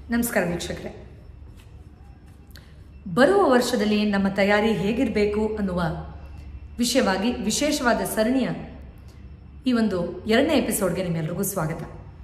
ನಮಸ್ಕಾರ ವೀಕ್ಷಕರೇ ಬರುವ ವರ್ಷದಲ್ಲಿ ನಮ್ಮ ತಯಾರಿ ಹೇಗಿರಬೇಕು ಅನ್ನುವ ವಿಷಯವಾಗಿ ವಿಶೇಷವಾದ ಸರಣಿಯ ಈ ಒಂದು ಎರಡನೇ ಎಪಿಸೋಡ್ಗೆ ನಿಮ್ಮೆಲ್ಲರಿಗೂ ಸ್ವಾಗತ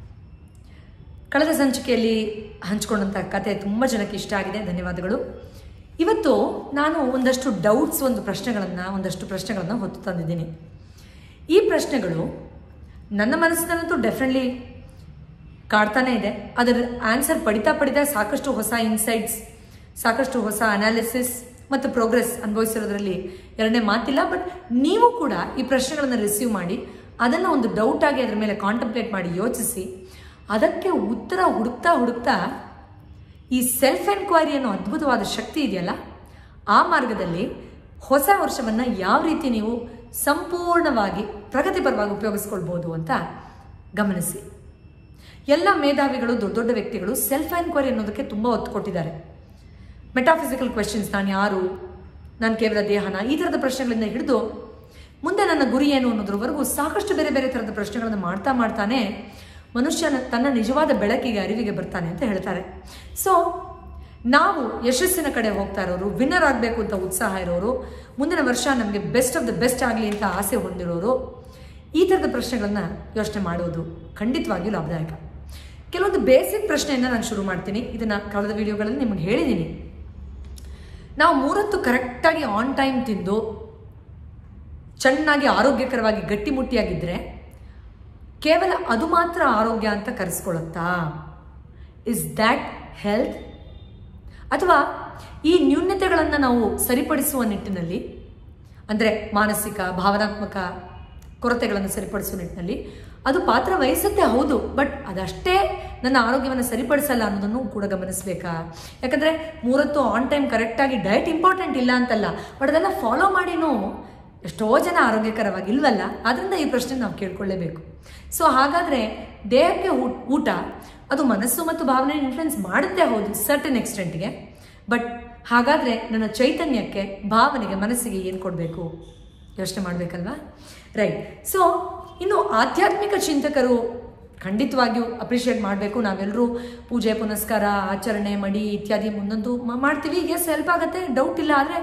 ಕಳೆದ ಸಂಚಿಕೆಯಲ್ಲಿ ಹಂಚಿಕೊಂಡಂಥ ಕತೆ ತುಂಬ ಜನಕ್ಕೆ ಇಷ್ಟ ಆಗಿದೆ ಧನ್ಯವಾದಗಳು ಇವತ್ತು ನಾನು ಒಂದಷ್ಟು ಡೌಟ್ಸ್ ಒಂದು ಪ್ರಶ್ನೆಗಳನ್ನು ಒಂದಷ್ಟು ಪ್ರಶ್ನೆಗಳನ್ನು ಹೊತ್ತು ತಂದಿದ್ದೀನಿ ಈ ಪ್ರಶ್ನೆಗಳು ನನ್ನ ಮನಸ್ಸಿನಲ್ಲಂತೂ ಡೆಫಿನೆಟ್ಲಿ ಕಾಡ್ತಾನೆ ಇದೆ ಅದರ ಆನ್ಸರ್ ಪಡಿತಾ ಪಡಿತಾ ಸಾಕಷ್ಟು ಹೊಸ ಇನ್ಸೈಟ್ಸ್ ಸಾಕಷ್ಟು ಹೊಸ ಅನಾಲಿಸಿಸ್ ಮತ್ತು ಪ್ರೋಗ್ರೆಸ್ ಅನುಭವಿಸಿರೋದ್ರಲ್ಲಿ ಎರಡನೇ ಮಾತಿಲ್ಲ ಬಟ್ ನೀವು ಕೂಡ ಈ ಪ್ರಶ್ನೆಗಳನ್ನು ರಿಸೀವ್ ಮಾಡಿ ಅದನ್ನು ಒಂದು ಡೌಟ್ ಆಗಿ ಅದರ ಮೇಲೆ ಕಾಂಟಂಪ್ಲೇಟ್ ಮಾಡಿ ಯೋಚಿಸಿ ಅದಕ್ಕೆ ಉತ್ತರ ಹುಡುಕ್ತಾ ಹುಡುಕ್ತಾ ಈ ಸೆಲ್ಫ್ ಎನ್ಕ್ವೈರಿ ಅನ್ನೋ ಅದ್ಭುತವಾದ ಶಕ್ತಿ ಇದೆಯಲ್ಲ ಆ ಮಾರ್ಗದಲ್ಲಿ ಹೊಸ ವರ್ಷವನ್ನು ಯಾವ ರೀತಿ ನೀವು ಸಂಪೂರ್ಣವಾಗಿ ಪ್ರಗತಿಪರವಾಗಿ ಉಪಯೋಗಿಸ್ಕೊಳ್ಬೋದು ಅಂತ ಗಮನಿಸಿ ಎಲ್ಲ ಮೇಧಾವಿಗಳು ದೊಡ್ಡ ದೊಡ್ಡ ವ್ಯಕ್ತಿಗಳು ಸೆಲ್ಫ್ ಎನ್ಕ್ವೈರಿ ಅನ್ನೋದಕ್ಕೆ ತುಂಬ ಒತ್ತು ಕೊಟ್ಟಿದ್ದಾರೆ ಮೆಟಾಫಿಸಿಕಲ್ ಕ್ವೆಶನ್ಸ್ ನಾನು ಯಾರು ನಾನು ಕೇವಲ ದೇಹನ ಈ ಥರದ ಪ್ರಶ್ನೆಗಳಿಂದ ಹಿಡಿದು ಮುಂದೆ ನನ್ನ ಗುರಿ ಏನು ಅನ್ನೋದ್ರವರೆಗೂ ಸಾಕಷ್ಟು ಬೇರೆ ಬೇರೆ ಥರದ ಪ್ರಶ್ನೆಗಳನ್ನು ಮಾಡ್ತಾ ಮಾಡ್ತಾನೆ ಮನುಷ್ಯನ ತನ್ನ ನಿಜವಾದ ಬೆಳಕಿಗೆ ಅರಿವಿಗೆ ಬರ್ತಾನೆ ಅಂತ ಹೇಳ್ತಾರೆ ಸೊ ನಾವು ಯಶಸ್ಸಿನ ಕಡೆ ಹೋಗ್ತಾ ಇರೋರು ವಿನ್ನರ್ ಆಗಬೇಕು ಅಂತ ಉತ್ಸಾಹ ಇರೋರು ಮುಂದಿನ ವರ್ಷ ನಮಗೆ ಬೆಸ್ಟ್ ಆಫ್ ದ ಬೆಸ್ಟ್ ಆಗಲಿ ಅಂತ ಆಸೆ ಹೊಂದಿರೋರು ಈ ಥರದ ಪ್ರಶ್ನೆಗಳನ್ನ ಯೋಚನೆ ಮಾಡೋದು ಖಂಡಿತವಾಗಿಯೂ ಲಾಭದಾಯಕ ಕೆಲವೊಂದು ಬೇಸಿಕ್ ಪ್ರಶ್ನೆಯಿಂದ ನಾನು ಶುರು ಮಾಡ್ತೀನಿ ಇದನ್ನು ಕಳೆದ ವಿಡಿಯೋಗಳಲ್ಲಿ ನಿಮಗೆ ಹೇಳಿದ್ದೀನಿ ನಾವು ಮೂರತ್ತು ಕರೆಕ್ಟಾಗಿ ಆನ್ ಟೈಮ್ ತಿಂದು ಚೆನ್ನಾಗಿ ಆರೋಗ್ಯಕರವಾಗಿ ಗಟ್ಟಿಮುಟ್ಟಿಯಾಗಿದ್ದರೆ ಕೇವಲ ಅದು ಮಾತ್ರ ಆರೋಗ್ಯ ಅಂತ ಕರೆಸ್ಕೊಳ್ಳುತ್ತಾ ಇಸ್ ದ್ಯಾಟ್ ಹೆಲ್ತ್ ಅಥವಾ ಈ ನ್ಯೂನ್ಯತೆಗಳನ್ನು ನಾವು ಸರಿಪಡಿಸುವ ನಿಟ್ಟಿನಲ್ಲಿ ಅಂದರೆ ಮಾನಸಿಕ ಭಾವನಾತ್ಮಕ ಕೊರತೆಗಳನ್ನು ಸರಿಪಡಿಸುವ ನಿಟ್ಟಿನಲ್ಲಿ ಅದು ಪಾತ್ರ ವಹಿಸುತ್ತೆ ಹೌದು ಬಟ್ ಅದಷ್ಟೇ ನನ್ನ ಆರೋಗ್ಯವನ್ನು ಸರಿಪಡಿಸಲ್ಲ ಅನ್ನೋದನ್ನು ಕೂಡ ಗಮನಿಸಬೇಕಾ ಯಾಕಂದರೆ ಮೂರತ್ತು ಆನ್ ಟೈಮ್ ಕರೆಕ್ಟಾಗಿ ಡಯಟ್ ಇಂಪಾರ್ಟೆಂಟ್ ಇಲ್ಲ ಅಂತಲ್ಲ ಬಟ್ ಅದೆಲ್ಲ ಫಾಲೋ ಮಾಡಿನೂ ಎಷ್ಟೋ ಜನ ಆರೋಗ್ಯಕರವಾಗಿ ಇಲ್ವಲ್ಲ ಅದರಿಂದ ಈ ಪ್ರಶ್ನೆ ನಾವು ಕೇಳ್ಕೊಳ್ಳೇಬೇಕು ಸೊ ಹಾಗಾದರೆ ದೇಹಕ್ಕೆ ಊಟ ಅದು ಮನಸ್ಸು ಮತ್ತು ಭಾವನೆ ಇನ್ಫ್ಲುಯೆನ್ಸ್ ಮಾಡುತ್ತೆ ಹೌದು ಸರ್ಟನ್ ಎಕ್ಸ್ಟೆಂಟ್ಗೆ ಬಟ್ ಹಾಗಾದರೆ ನನ್ನ ಚೈತನ್ಯಕ್ಕೆ ಭಾವನೆಗೆ ಮನಸ್ಸಿಗೆ ಏನು ಕೊಡಬೇಕು ಯೋಚನೆ ಮಾಡಬೇಕಲ್ವಾ ರೈಟ್ ಸೊ ಇನ್ನು ಆಧ್ಯಾತ್ಮಿಕ ಚಿಂತಕರು ಖಂಡಿತವಾಗಿಯೂ ಅಪ್ರಿಷಿಯೇಟ್ ಮಾಡಬೇಕು ನಾವೆಲ್ಲರೂ ಪೂಜೆ ಪುನಸ್ಕಾರ ಆಚರಣೆ ಮಡಿ ಇತ್ಯಾದಿ ಮುಂದೊಂದು ಮಾಡ್ತೀವಿ ಎಸ್ ಹೆಲ್ಪ್ ಆಗುತ್ತೆ ಡೌಟ್ ಇಲ್ಲ ಆದರೆ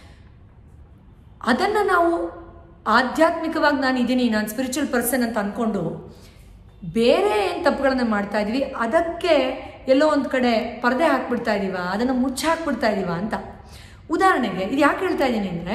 ಅದನ್ನು ನಾವು ಆಧ್ಯಾತ್ಮಿಕವಾಗಿ ನಾನು ಇದ್ದೀನಿ ನಾನು ಸ್ಪಿರಿಚುವಲ್ ಪರ್ಸನ್ ಅಂತ ಅಂದ್ಕೊಂಡು ಬೇರೆ ಏನು ತಪ್ಪುಗಳನ್ನು ಮಾಡ್ತಾ ಇದ್ದೀವಿ ಅದಕ್ಕೆ ಎಲ್ಲೋ ಒಂದು ಕಡೆ ಪರದೆ ಹಾಕ್ಬಿಡ್ತಾ ಇದ್ದೀವ ಅದನ್ನು ಮುಚ್ಚಿ ಹಾಕ್ಬಿಡ್ತಾ ಇದ್ದೀವ ಅಂತ ಉದಾಹರಣೆಗೆ ಇದು ಯಾಕೆ ಹೇಳ್ತಾ ಇದ್ದೀನಿ ಅಂದರೆ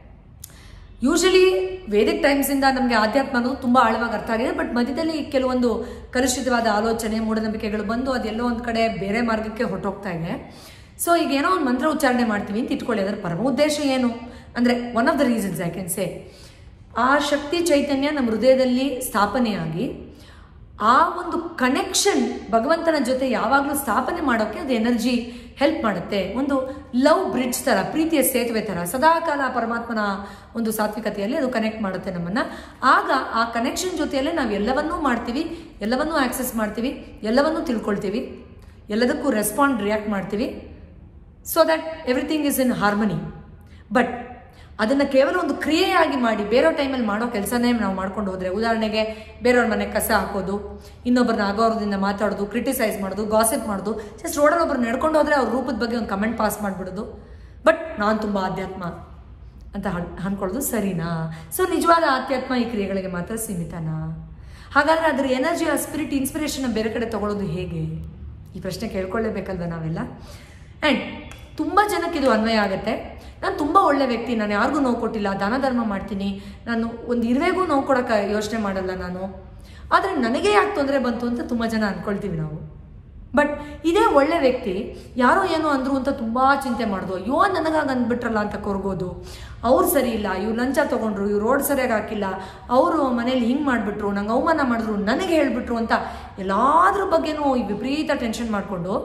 ಯೂಶಲಿ ವೇದಿಕ್ ಟೈಮ್ಸಿಂದ ನಮಗೆ ಆಧ್ಯಾತ್ಮ ಅನ್ನೋದು ತುಂಬ ಆಳವಾಗಿ ಅರ್ಥ ಆಗಿದೆ ಬಟ್ ಮಧ್ಯದಲ್ಲಿ ಕೆಲವೊಂದು ಕಲುಷಿತವಾದ ಆಲೋಚನೆ ಮೂಢನಂಬಿಕೆಗಳು ಬಂದು ಅದೆಲ್ಲೋ ಒಂದು ಕಡೆ ಬೇರೆ ಮಾರ್ಗಕ್ಕೆ ಹೊರಟೋಗ್ತಾ ಇದೆ ಸೊ ಈಗ ಏನೋ ಒಂದು ಮಂತ್ರ ಉಚ್ಚಾರಣೆ ಮಾಡ್ತೀವಿ ಅಂತ ಇಟ್ಕೊಳ್ಳಿ ಅದರ ಪರಮ ಉದ್ದೇಶ ಏನು ಅಂದರೆ one of the reasons I can say ಆ ಶಕ್ತಿ ಚೈತನ್ಯ ನಮ್ಮ ಹೃದಯದಲ್ಲಿ ಸ್ಥಾಪನೆಯಾಗಿ ಆ ಒಂದು ಕನೆಕ್ಷನ್ ಭಗವಂತನ ಜೊತೆ ಯಾವಾಗಲೂ ಸ್ಥಾಪನೆ ಮಾಡೋಕ್ಕೆ ಅದು ಎನರ್ಜಿ ಹೆಲ್ಪ್ ಮಾಡುತ್ತೆ ಒಂದು ಲವ್ ಬ್ರಿಡ್ಜ್ ಥರ ಪ್ರೀತಿಯ ಸೇತುವೆ ಥರ ಸದಾಕಾಲ ಪರಮಾತ್ಮನ ಒಂದು ಸಾತ್ವಿಕತೆಯಲ್ಲಿ ಅದು ಕನೆಕ್ಟ್ ಮಾಡುತ್ತೆ ನಮ್ಮನ್ನು ಆಗ ಆ ಕನೆಕ್ಷನ್ ಜೊತೆಯಲ್ಲೇ ನಾವು ಎಲ್ಲವನ್ನೂ ಮಾಡ್ತೀವಿ ಎಲ್ಲವನ್ನೂ ಆಕ್ಸೆಸ್ ಮಾಡ್ತೀವಿ ಎಲ್ಲವನ್ನೂ ತಿಳ್ಕೊಳ್ತೀವಿ ಎಲ್ಲದಕ್ಕೂ ರೆಸ್ಪಾಂಡ್ ರಿಯಾಕ್ಟ್ ಮಾಡ್ತೀವಿ so that everything is in harmony but ಅದನ್ನು ಕೇವಲ ಒಂದು ಕ್ರಿಯೆಯಾಗಿ ಮಾಡಿ ಬೇರೆ ಟೈಮಲ್ಲಿ ಮಾಡೋ ಕೆಲಸನೇ ನಾವು ಮಾಡ್ಕೊಂಡು ಹೋದರೆ ಉದಾಹರಣೆಗೆ ಬೇರೆಯವ್ರ ಮನೆ ಕಸ ಹಾಕೋದು ಇನ್ನೊಬ್ಬರನ್ನ ಆಗೋರದಿಂದ ಮಾತಾಡೋದು ಕ್ರಿಟಿಸೈಸ್ ಮಾಡೋದು ಗಾಸಿಪ್ ಮಾಡೋದು ಜಸ್ಟ್ ರೋಡಲ್ಲಿ ಒಬ್ರು ನಡ್ಕೊಂಡು ಹೋದರೆ ಅವ್ರ ರೂಪದ ಬಗ್ಗೆ ಒಂದು ಕಮೆಂಟ್ ಪಾಸ್ ಮಾಡಿಬಿಡೋದು ಬಟ್ ನಾನು ತುಂಬ ಆಧ್ಯಾತ್ಮ ಅಂತ ಅನ್ಕೊಳ್ಳೋದು ಸರಿನಾ ಸೊ ನಿಜವಾದ ಆಧ್ಯಾತ್ಮ ಈ ಕ್ರಿಯೆಗಳಿಗೆ ಮಾತ್ರ ಸೀಮಿತನಾ ಹಾಗಾದರೆ ಅದರ ಎನರ್ಜಿ ಆ ಸ್ಪಿರಿಟ್ ಇನ್ಸ್ಪಿರೇಷನ್ ಬೇರೆ ಕಡೆ ತಗೊಳ್ಳೋದು ಹೇಗೆ ಈ ಪ್ರಶ್ನೆ ಕೇಳ್ಕೊಳ್ಳೇಬೇಕಲ್ವ ನಾವೆಲ್ಲ ಆ್ಯಂಡ್ ತುಂಬ ಜನಕ್ಕೆ ಇದು ಅನ್ವಯ ಆಗುತ್ತೆ ನಾನು ತುಂಬ ಒಳ್ಳೆ ವ್ಯಕ್ತಿ ನಾನು ಯಾರಿಗೂ ನೋವು ಕೊಟ್ಟಿಲ್ಲ ದಾನ ಧರ್ಮ ಮಾಡ್ತೀನಿ ನಾನು ಒಂದು ಇರುವೆಗೂ ನೋವು ಕೊಡೋಕ್ಕೆ ಯೋಚನೆ ಮಾಡಲ್ಲ ನಾನು ಆದರೆ ನನಗೆ ಯಾಕೆ ತೊಂದರೆ ಬಂತು ಅಂತ ತುಂಬ ಜನ ಅಂದ್ಕೊಳ್ತೀವಿ ನಾವು ಬಟ್ ಇದೇ ಒಳ್ಳೆ ವ್ಯಕ್ತಿ ಯಾರೋ ಏನೋ ಅಂದರು ಅಂತ ತುಂಬ ಚಿಂತೆ ಮಾಡೋದು ಅಯ್ಯೋ ನನಗಾಗಿ ಅಂದ್ಬಿಟ್ರಲ್ಲ ಅಂತ ಕೊರಗೋದು ಅವ್ರು ಸರಿ ಇಲ್ಲ ಇವ್ರು ಲಂಚ ತೊಗೊಂಡ್ರು ಇವ್ರು ರೋಡ್ ಸರಿಯಾಗಿ ಹಾಕಿಲ್ಲ ಅವರು ಮನೇಲಿ ಹಿಂಗೆ ಮಾಡಿಬಿಟ್ರು ನಂಗೆ ಅವಮಾನ ಮಾಡಿದ್ರು ನನಗೆ ಹೇಳಿಬಿಟ್ರು ಅಂತ ಎಲ್ಲಾದ್ರ ಬಗ್ಗೆನೂ ಈ ವಿಪರೀತ ಟೆನ್ಷನ್ ಮಾಡಿಕೊಂಡು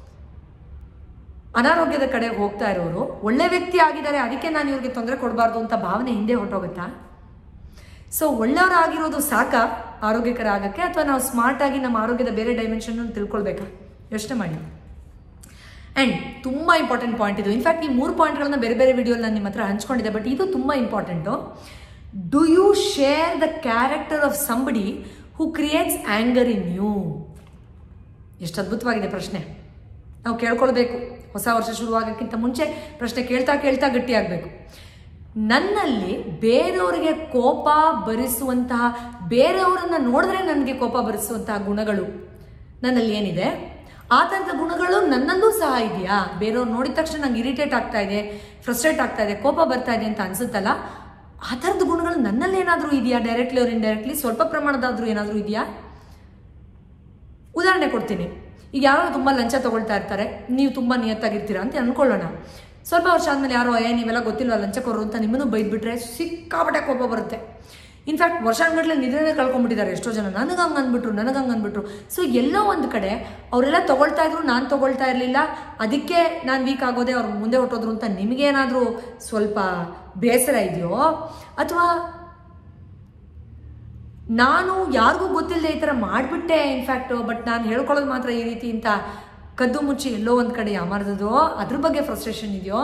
ಅನಾರೋಗ್ಯದ ಕಡೆ ಹೋಗ್ತಾ ಇರೋರು ಒಳ್ಳೆ ವ್ಯಕ್ತಿ ಆಗಿದ್ದಾರೆ ಅದಕ್ಕೆ ನಾನು ಇವ್ರಿಗೆ ತೊಂದರೆ ಕೊಡಬಾರ್ದು ಅಂತ ಭಾವನೆ ಹಿಂದೆ ಹೊರಟೋಗುತ್ತಾ ಸೊ ಒಳ್ಳೆಯವರಾಗಿರೋದು ಸಾಕ ಆರೋಗ್ಯಕರ ಆಗಕ್ಕೆ ಅಥವಾ ನಾವು ಸ್ಮಾರ್ಟ್ ಆಗಿ ನಮ್ಮ ಆರೋಗ್ಯದ ಬೇರೆ ಡೈಮೆನ್ಷನ್ ತಿಳ್ಕೊಳ್ಬೇಕಾ ಯೋಚನೆ ಮಾಡಿ ಆ್ಯಂಡ್ ತುಂಬ ಇಂಪಾರ್ಟೆಂಟ್ ಪಾಯಿಂಟ್ ಇದು ಇನ್ಫ್ಯಾಕ್ಟ್ ಈ ಮೂರು ಪಾಯಿಂಟ್ಗಳನ್ನ ಬೇರೆ ಬೇರೆ ವಿಡಿಯೋಲಿ ನಾನು ನಿಮ್ಮ ಹತ್ರ ಹಂಚ್ಕೊಂಡಿದ್ದೆ ಬಟ್ ಇದು ತುಂಬ important do you share the character of somebody who creates anger in you ಎಷ್ಟು ಅದ್ಭುತವಾಗಿದೆ ಪ್ರಶ್ನೆ ನಾವು ಕೇಳ್ಕೊಳ್ಬೇಕು ಹೊಸ ವರ್ಷ ಶುರುವಾಗೋಕ್ಕಿಂತ ಮುಂಚೆ ಪ್ರಶ್ನೆ ಕೇಳ್ತಾ ಕೇಳ್ತಾ ಗಟ್ಟಿಯಾಗಬೇಕು ನನ್ನಲ್ಲಿ ಬೇರೆಯವರಿಗೆ ಕೋಪ ಭರಿಸುವಂತಹ ಬೇರೆಯವರನ್ನ ನೋಡಿದ್ರೆ ನನಗೆ ಕೋಪ ಭರಿಸುವಂತಹ ಗುಣಗಳು ನನ್ನಲ್ಲಿ ಏನಿದೆ ಆ ಥರದ ಗುಣಗಳು ನನ್ನಲ್ಲೂ ಸಹ ಇದೆಯಾ ಬೇರೆಯವ್ರು ನೋಡಿದ ತಕ್ಷಣ ನಂಗೆ ಇರಿಟೇಟ್ ಆಗ್ತಾ ಇದೆ ಫ್ರಸ್ಟ್ರೇಟ್ ಆಗ್ತಾ ಇದೆ ಕೋಪ ಬರ್ತಾ ಇದೆ ಅಂತ ಅನ್ಸುತ್ತಲ್ಲ ಆ ಥರದ ಗುಣಗಳು ನನ್ನಲ್ಲಿ ಏನಾದರೂ ಇದೆಯಾ ಡೈರೆಕ್ಟ್ಲಿ ಅವ್ರು ಇಂಡೈರೆಕ್ಟ್ಲಿ ಸ್ವಲ್ಪ ಪ್ರಮಾಣದಾದ್ರೂ ಏನಾದರೂ ಇದೆಯಾ ಉದಾಹರಣೆ ಕೊಡ್ತೀನಿ ಈಗ ಯಾರೋ ತುಂಬ ಲಂಚ ತಗೊಳ್ತಾ ಇರ್ತಾರೆ ನೀವು ತುಂಬ ನಿಯತ್ತಾಗಿರ್ತೀರಾ ಅಂತ ಅನ್ಕೊಳ್ಳೋಣ ಸ್ವಲ್ಪ ವರ್ಷ ಆದಮೇಲೆ ಯಾರೋ ಏ ನೀವೆಲ್ಲ ಗೊತ್ತಿಲ್ಲ ಲಂಚ ಕೊಡೋರು ಅಂತ ನಿಮ್ಮನ್ನು ಬೈದ್ಬಿಟ್ರೆ ಸಿಕ್ಕಾಪಟ್ಟೆ ಕೋಪ ಬರುತ್ತೆ ಇನ್ಫ್ಯಾಕ್ಟ್ ವರ್ಷಾನ್ಗಟ್ಲೆ ನಿದ್ರೆನೇ ಕಳ್ಕೊಂಡ್ಬಿಟ್ಟಿದ್ದಾರೆ ಎಷ್ಟೋ ಜನ ನನಗೆ ಹಂಗೆ ಅಂದ್ಬಿಟ್ರು ನನಗೆ ಹಂಗೆ ಅಂದ್ಬಿಟ್ರು ಸೊ ಎಲ್ಲೋ ಒಂದು ಕಡೆ ಅವರೆಲ್ಲ ತಗೊಳ್ತಾ ಇದ್ರು ನಾನು ತಗೊಳ್ತಾ ಇರಲಿಲ್ಲ ಅದಕ್ಕೆ ನಾನು ವೀಕ್ ಆಗೋದೆ ಅವ್ರು ಮುಂದೆ ಹೊಟ್ಟೋದ್ರು ಅಂತ ನಿಮಗೇನಾದರೂ ಸ್ವಲ್ಪ ಬೇಸರ ಇದೆಯೋ ಅಥವಾ ನಾನು ಯಾರಿಗೂ ಗೊತ್ತಿಲ್ಲದೆ ಈ ಥರ ಮಾಡಿಬಿಟ್ಟೆ ಇನ್ಫ್ಯಾಕ್ಟು ಬಟ್ ನಾನು ಹೇಳ್ಕೊಳ್ಳೋದು ಮಾತ್ರ ಈ ರೀತಿ ಅಂತ ಕದ್ದು ಮುಚ್ಚಿ ಎಲ್ಲೋ ಒಂದು ಕಡೆ ಯಾಮಾರ್ದದೋ ಅದ್ರ ಬಗ್ಗೆ ಫ್ರಸ್ಟ್ರೇಷನ್ ಇದೆಯೋ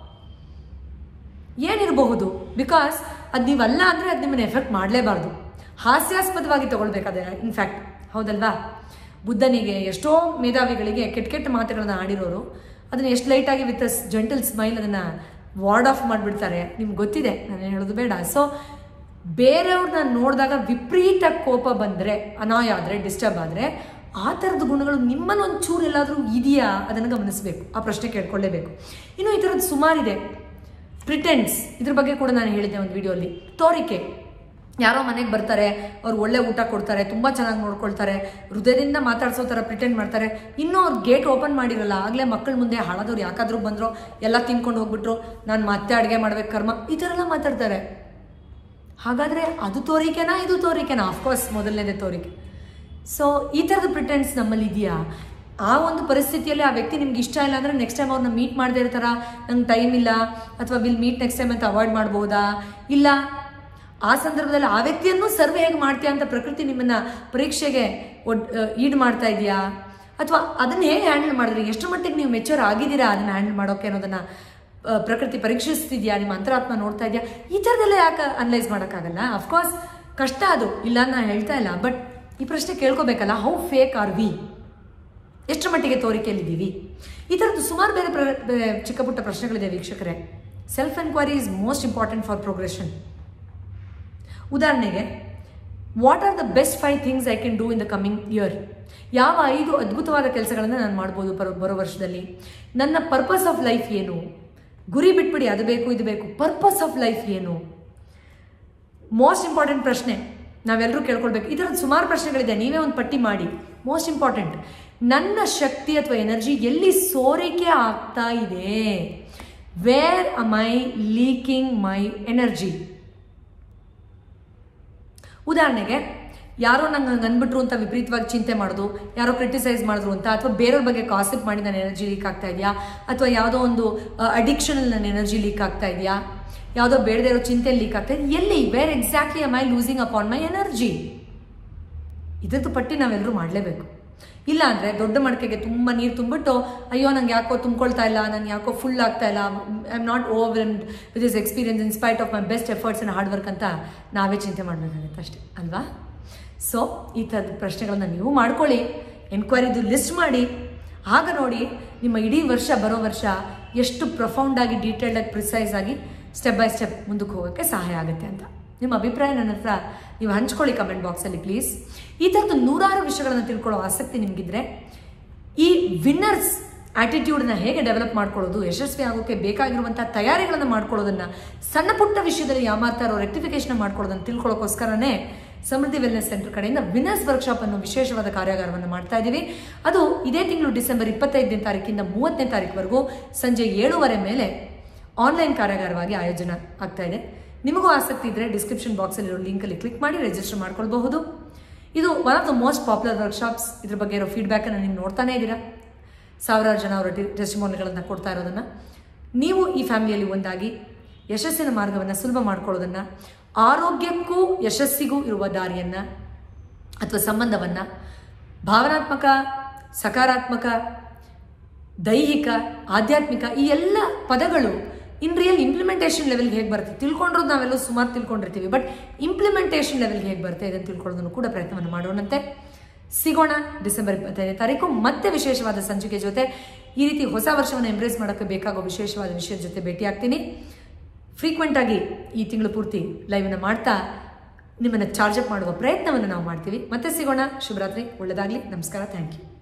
ಏನಿರಬಹುದು ಬಿಕಾಸ್ ಅದು ನೀವಲ್ಲ ಅಂದರೆ ಅದು ನಿಮ್ಮನ್ನು ಎಫೆಕ್ಟ್ ಮಾಡಲೇಬಾರ್ದು ಹಾಸ್ಯಾಸ್ಪದವಾಗಿ ತಗೊಳ್ಬೇಕಾದ್ರೆ ಇನ್ಫ್ಯಾಕ್ಟ್ ಹೌದಲ್ವಾ ಬುದ್ಧನಿಗೆ ಎಷ್ಟೋ ಮೇಧಾವಿಗಳಿಗೆ ಕೆಟ್ಟ ಕೆಟ್ಟ ಮಾತುಗಳನ್ನ ಆಡಿರೋರು ಅದನ್ನು ಎಷ್ಟು ಲೈಟಾಗಿ ವಿತ್ ಜಂಟಲ್ ಸ್ಮೈಲ್ ಅದನ್ನು ವಾರ್ಡ್ ಆಫ್ ಮಾಡಿಬಿಡ್ತಾರೆ ನಿಮ್ಗೆ ಗೊತ್ತಿದೆ ನಾನು ಹೇಳೋದು ಬೇಡ ಸೊ ಬೇರೆಯವ್ರನ್ನ ನೋಡಿದಾಗ ವಿಪರೀತ ಕೋಪ ಬಂದರೆ ಅನಾಯ ಆದರೆ ಡಿಸ್ಟರ್ಬ್ ಆದರೆ ಆ ಥರದ ಗುಣಗಳು ನಿಮ್ಮನ್ನು ಒಂಚೂರು ಎಲ್ಲಾದರೂ ಇದೆಯಾ ಅದನ್ನು ಗಮನಿಸಬೇಕು ಆ ಪ್ರಶ್ನೆ ಕೇಳ್ಕೊಳ್ಳೇಬೇಕು ಇನ್ನು ಈ ಥರದ್ದು ಸುಮಾರಿದೆ ಪ್ರಿಟೆನ್ಸ್ ಇದ್ರ ಬಗ್ಗೆ ಕೂಡ ನಾನು ಹೇಳಿದ್ದೆ ಒಂದು ವಿಡಿಯೋಲಿ ತೋರಿಕೆ ಯಾರೋ ಮನೆಗೆ ಬರ್ತಾರೆ ಅವ್ರು ಒಳ್ಳೆ ಊಟ ಕೊಡ್ತಾರೆ ತುಂಬ ಚೆನ್ನಾಗಿ ನೋಡ್ಕೊಳ್ತಾರೆ ಹೃದಯದಿಂದ ಮಾತಾಡ್ಸೋ ಥರ ಪ್ರಿಟೆಂಡ್ ಮಾಡ್ತಾರೆ ಇನ್ನೂ ಅವ್ರು ಗೇಟ್ ಓಪನ್ ಮಾಡಿರಲ್ಲ ಆಗಲೇ ಮಕ್ಕಳ ಮುಂದೆ ಹಾಳಾದವ್ರು ಯಾಕಾದ್ರೂ ಬಂದ್ರು ಎಲ್ಲ ತಿನ್ಕೊಂಡು ಹೋಗ್ಬಿಟ್ರು ನಾನು ಮತ್ತೆ ಅಡುಗೆ ಮಾಡ್ಬೇಕು ಕರ್ಮ ಈ ಥರ ಎಲ್ಲ ಮಾತಾಡ್ತಾರೆ ಹಾಗಾದರೆ ಅದು ತೋರಿಕೆನಾ ಇದು ತೋರಿಕೆನಾ ಅಫ್ಕೋರ್ಸ್ ಮೊದಲನೇದೇ ತೋರಿಕೆ ಸೊ ಈ ಥರದ ಪ್ರಿಟೆನ್ಸ್ ನಮ್ಮಲ್ಲಿ ಇದೆಯಾ ಆ ಒಂದು ಪರಿಸ್ಥಿತಿಯಲ್ಲಿ ಆ ವ್ಯಕ್ತಿ ನಿಮ್ಗೆ ಇಷ್ಟ ಇಲ್ಲ ಅಂದರೆ ನೆಕ್ಸ್ಟ್ ಟೈಮ್ ಅವ್ರನ್ನ ಮೀಟ್ ಮಾಡದೇ ಇರ್ತಾರ ನಂಗೆ ಟೈಮ್ ಇಲ್ಲ ಅಥವಾ ವಿಲ್ ಮೀಟ್ ನೆಕ್ಸ್ಟ್ ಟೈಮ್ ಅಂತ ಅವಾಯ್ಡ್ ಮಾಡ್ಬೋದಾ ಇಲ್ಲ ಆ ಸಂದರ್ಭದಲ್ಲಿ ಆ ವ್ಯಕ್ತಿಯನ್ನು ಸರ್ವೆ ಹೇಗೆ ಮಾಡ್ತೀಯಾ ಅಂತ ಪ್ರಕೃತಿ ನಿಮ್ಮನ್ನ ಪರೀಕ್ಷೆಗೆ ಒಡ್ ಈಡ್ ಮಾಡ್ತಾ ಇದೆಯಾ ಅಥವಾ ಅದನ್ನ ಹೇಗೆ ಹ್ಯಾಂಡಲ್ ಮಾಡಿದ್ರಿ ಎಷ್ಟು ಮಟ್ಟಿಗೆ ನೀವು ಮೆಚೂರ್ ಆಗಿದ್ದೀರಾ ಅದನ್ನ ಹ್ಯಾಂಡಲ್ ಮಾಡೋಕೆ ಅನ್ನೋದನ್ನ ಆ, ಪ್ರಕೃತಿ ಪರೀಕ್ಷಿಸ್ತಿದ್ಯಾ ನಿಮ್ಮ ಅಂತರಾತ್ಮ ನೋಡ್ತಾ ಇದೆಯಾ ಈ ಥರದೆಲ್ಲ ಯಾಕೆ ಅನಲೈಸ್ ಮಾಡೋಕ್ಕಾಗಲ್ಲ ಅಫ್ಕೋರ್ಸ್ ಕಷ್ಟ ಅದು ಇಲ್ಲ ಅಂತ ನಾನು ಹೇಳ್ತಾ ಇಲ್ಲ ಬಟ್ ಈ ಪ್ರಶ್ನೆ ಕೇಳ್ಕೋಬೇಕಲ್ಲ ಹೌ ಫೇಕ್ ಆರ್ ವಿ ಎಷ್ಟು ಮಟ್ಟಿಗೆ ತೋರಿಕೆಯಲ್ಲಿದ್ದೀವಿ ಈ ಥರದ್ದು ಸುಮಾರು ಬೇರೆ ಪ್ರ ಬೇರೆ ಚಿಕ್ಕ ಪುಟ್ಟ ಪ್ರಶ್ನೆಗಳಿದೆ ವೀಕ್ಷಕರೇ self enquiry is most important for progression ಉದಾಹರಣೆಗೆ what are the best five things I can do in the coming year ಯಾವ ಐದು ಅದ್ಭುತವಾದ ಕೆಲಸಗಳನ್ನು ನಾನು ಮಾಡ್ಬೋದು ಬರೋ ಬರೋ ವರ್ಷದಲ್ಲಿ ನನ್ನ ಪರ್ಪಸ್ ಆಫ್ ಲೈಫ್ ಏನು ಗುರಿ ಬಿಟ್ಬಿಡಿ ಅದು ಬೇಕು ಇದು ಬೇಕು ಪರ್ಪಸ್ ಆಫ್ ಲೈಫ್ ಏನು ಮೋಸ್ಟ್ ಇಂಪಾರ್ಟೆಂಟ್ ಪ್ರಶ್ನೆ ನಾವೆಲ್ಲರೂ ಕೇಳ್ಕೊಳ್ಬೇಕು ಈ ಥರದ ಸುಮಾರು ಪ್ರಶ್ನೆಗಳಿದೆ ನೀವೇ ಒಂದು ಪಟ್ಟಿ ಮಾಡಿ ಮೋಸ್ಟ್ ಇಂಪಾರ್ಟೆಂಟ್ ನನ್ನ ಶಕ್ತಿ ಅಥವಾ ಎನರ್ಜಿ ಎಲ್ಲಿ ಸೋರಿಕೆ ಆಗ್ತಾ ಇದೆ where uh my leaking my energy ಉದಾಹರಣೆಗೆ ಯಾರೋ ನಂಗೆ ಹಂಗೆ ಅಂದ್ಬಿಟ್ರು ಅಂತ ವಿಪರೀತವಾಗಿ ಚಿಂತೆ ಮಾಡೋದು ಯಾರೋ ಕ್ರಿಟಿಸೈಸ್ ಮಾಡಿದ್ರು ಅಂತ ಅಥವಾ ಬೇರೆಯವ್ರ ಬಗ್ಗೆ ಕಾಸಿಪ್ ಮಾಡಿ ನನ್ನ ಎನರ್ಜಿ ಲೀಕ್ ಆಗ್ತಾ ಇದೆಯಾ ಅಥವಾ ಯಾವುದೋ ಒಂದು ಅಡಿಕ್ಷನಲ್ಲಿ ನನ್ನ ಎನರ್ಜಿ ಲೀಕ್ ಆಗ್ತಾ ಇದೆಯಾ ಯಾವುದೋ ಬೇಡದೇ ಇರೋ ಚಿಂತೆ ಲೀಕ್ ಆಗ್ತಾ ಇದೆ ಎಲ್ಲಿ where exactly am I losing upon my energy ಇದ್ರದ್ದು ಪಟ್ಟಿ ನಾವೆಲ್ಲರೂ ಮಾಡಲೇಬೇಕು ಇಲ್ಲ ಅಂದರೆ ದೊಡ್ಡ ಮಡಕೆಗೆ ತುಂಬ ನೀರು ತುಂಬಿಟ್ಟು ಅಯ್ಯೋ ನಂಗೆ ಯಾಕೋ ತುಂಬ್ಕೊಳ್ತಾ ಇಲ್ಲ ನಾನು ಯಾಕೋ ಫುಲ್ ಆಗ್ತಾ ಇಲ್ಲ I am not overed with is experience in spite of my best efforts and hard work ಅಂತ ನಾವೇ ಚಿಂತೆ ಮಾಡಬೇಕಾಗುತ್ತೆ ಅಷ್ಟೇ ಅಲ್ವಾ ಸೊ ಈ ಥರದ ಪ್ರಶ್ನೆಗಳನ್ನ ನೀವು ಮಾಡ್ಕೊಳ್ಳಿ ಎನ್ಕ್ವೈರಿದು ಲಿಸ್ಟ್ ಮಾಡಿ ಆಗ ನೋಡಿ ನಿಮ್ಮ ಇಡೀ ವರ್ಷ ಬರೋ ವರ್ಷ ಎಷ್ಟು ಪ್ರೊಫೌಂಡಾಗಿ ಡೀಟೇಲ್ಡಾಗಿ ಪ್ರಿಸೈಸ್ ಆಗಿ ಸ್ಟೆಪ್ ಬೈ ಸ್ಟೆಪ್ ಮುಂದಕ್ಕೆ ಹೋಗೋಕ್ಕೆ ಸಹಾಯ ಆಗುತ್ತೆ ಅಂತ ನಿಮ್ಮ ಅಭಿಪ್ರಾಯ ನನ್ನ ಹತ್ರ ನೀವು ಹಂಚ್ಕೊಳ್ಳಿ ಕಮೆಂಟ್ ಬಾಕ್ಸಲ್ಲಿ ಪ್ಲೀಸ್ ಈ ಥರದ್ದು ನೂರಾರು ವಿಷಯಗಳನ್ನು ತಿಳ್ಕೊಳ್ಳೋ ಆಸಕ್ತಿ ನಿಮಗಿದ್ರೆ ಈ ವಿನ್ನರ್ಸ್ ಆಟಿಟ್ಯೂಡ್ನ ಹೇಗೆ ಡೆವಲಪ್ ಮಾಡ್ಕೊಳ್ಳೋದು ಯಶಸ್ವಿ ಆಗೋಕ್ಕೆ ಬೇಕಾಗಿರುವಂಥ ತಯಾರಿಗಳನ್ನು ಮಾಡ್ಕೊಳ್ಳೋದನ್ನ ಸಣ್ಣ ಪುಟ್ಟ ವಿಷಯದಲ್ಲಿ ಯಾಮಾರ್ತಾ ಇರೋ ರೆಕ್ಟಿಫಿಕೇಶನ್ ಮಾಡ್ಕೊಳ್ಳೋದನ್ನು ತಿಳ್ಕೊಳ್ಳೋಕ್ಕೋಸ್ಕರನೇ ಸಮೃದ್ಧಿ ವೆಲ್ನೆಸ್ ಸೆಂಟರ್ ಕಡೆಯಿಂದ ವಿನ್ನರ್ಸ್ ವರ್ಕ್ಶಾಪ್ ಅನ್ನು ವಿಶೇಷವಾದ ಕಾರ್ಯಾಗಾರವನ್ನು ಮಾಡ್ತಾ ಇದ್ದೀವಿ ಅದು ಇದೇ ತಿಂಗಳು ಡಿಸೆಂಬರ್ ಇಪ್ಪತ್ತೈದನೇ ತಾರೀಕಿಂದ ಮೂವತ್ತನೇ ತಾರೀಕುವರೆಗೂ ಸಂಜೆ ಏಳುವರೆ ಮೇಲೆ ಆನ್ಲೈನ್ ಕಾರ್ಯಾಗಾರವಾಗಿ ಆಯೋಜನೆ ಆಗ್ತಾ ಇದೆ ನಿಮಗೂ ಆಸಕ್ತಿ ಇದ್ದರೆ ಡಿಸ್ಕ್ರಿಪ್ಷನ್ ಬಾಕ್ಸಲ್ಲಿರೋ ಲಿಂಕಲ್ಲಿ ಕ್ಲಿಕ್ ಮಾಡಿ ರಿಜಿಸ್ಟರ್ ಮಾಡ್ಕೊಳ್ಬಹುದು ಇದು one of the most popular workshops ಇದ್ರ ಬಗ್ಗೆ ಇರೋ ಫೀಡ್ಬ್ಯಾಕನ್ನು ನೀವು ನೋಡ್ತಾನೇ ಇದ್ದೀರಾ ಸಾವಿರಾರು ಜನ ಅವರ ಟೆಸ್ಟಿಮೋನಿಗಳನ್ನು ಕೊಡ್ತಾ ಇರೋದನ್ನು ನೀವು ಈ ಫ್ಯಾಮಿಲಿಯಲ್ಲಿ ಒಂದಾಗಿ ಯಶಸ್ಸಿನ ಮಾರ್ಗವನ್ನು ಸುಲಭ ಮಾಡ್ಕೊಳ್ಳೋದನ್ನು ಆರೋಗ್ಯಕ್ಕೂ ಯಶಸ್ಸಿಗೂ ಇರುವ ದಾರಿಯನ್ನು ಅಥವಾ ಸಂಬಂಧವನ್ನು ಭಾವನಾತ್ಮಕ ಸಕಾರಾತ್ಮಕ ದೈಹಿಕ ಆಧ್ಯಾತ್ಮಿಕ ಈ ಎಲ್ಲ ಪದಗಳು ಇನ್ ರಿಯಲ್ ಇಂಪ್ಲಿಮೆಂಟೇಷನ್ ಲೆವೆಲ್ಗೆ ಹೇಗೆ ಬರುತ್ತೆ ತಿಳ್ಕೊಂಡಿರೋದು ನಾವೆಲ್ಲೂ ಸುಮಾರು ತಿಳ್ಕೊಂಡಿರ್ತೀವಿ ಬಟ್ ಇಂಪ್ಲಿಮೆಂಟೇಷನ್ ಲೆವೆಲ್ಗೆ ಹೇಗೆ ಬರುತ್ತೆ ಇದನ್ನು ತಿಳ್ಕೊಳ್ಳೋದನ್ನು ಕೂಡ ಪ್ರಯತ್ನವನ್ನು ಮಾಡೋಣಂತೆ ಸಿಗೋಣ ಡಿಸೆಂಬರ್ ಇಪ್ಪತ್ತೈದನೇ ತಾರೀಕು ಮತ್ತೆ ವಿಶೇಷವಾದ ಸಂಚಿಕೆ ಜೊತೆ ಈ ರೀತಿ ಹೊಸ ವರ್ಷವನ್ನು ಎಂಬ್ರೇಸ್ ಮಾಡೋಕ್ಕೆ ಬೇಕಾಗೋ ವಿಶೇಷವಾದ ವಿಷಯದ ಜೊತೆ ಭೇಟಿ ಆಗ್ತೀನಿ ಫ್ರೀಕ್ವೆಂಟ್ ಆಗಿ ಈ ತಿಂಗಳು ಪೂರ್ತಿ ಲೈವ್ನ ಮಾಡ್ತಾ ನಿಮ್ಮನ್ನು ಚಾರ್ಜ್ ಅಪ್ ಮಾಡುವ ಪ್ರಯತ್ನವನ್ನು ನಾವು ಮಾಡ್ತೀವಿ ಮತ್ತೆ ಸಿಗೋಣ ಶುಭರಾತ್ರಿ ಒಳ್ಳೆಯದಾಗಲಿ ನಮಸ್ಕಾರ ಥ್ಯಾಂಕ್ ಯು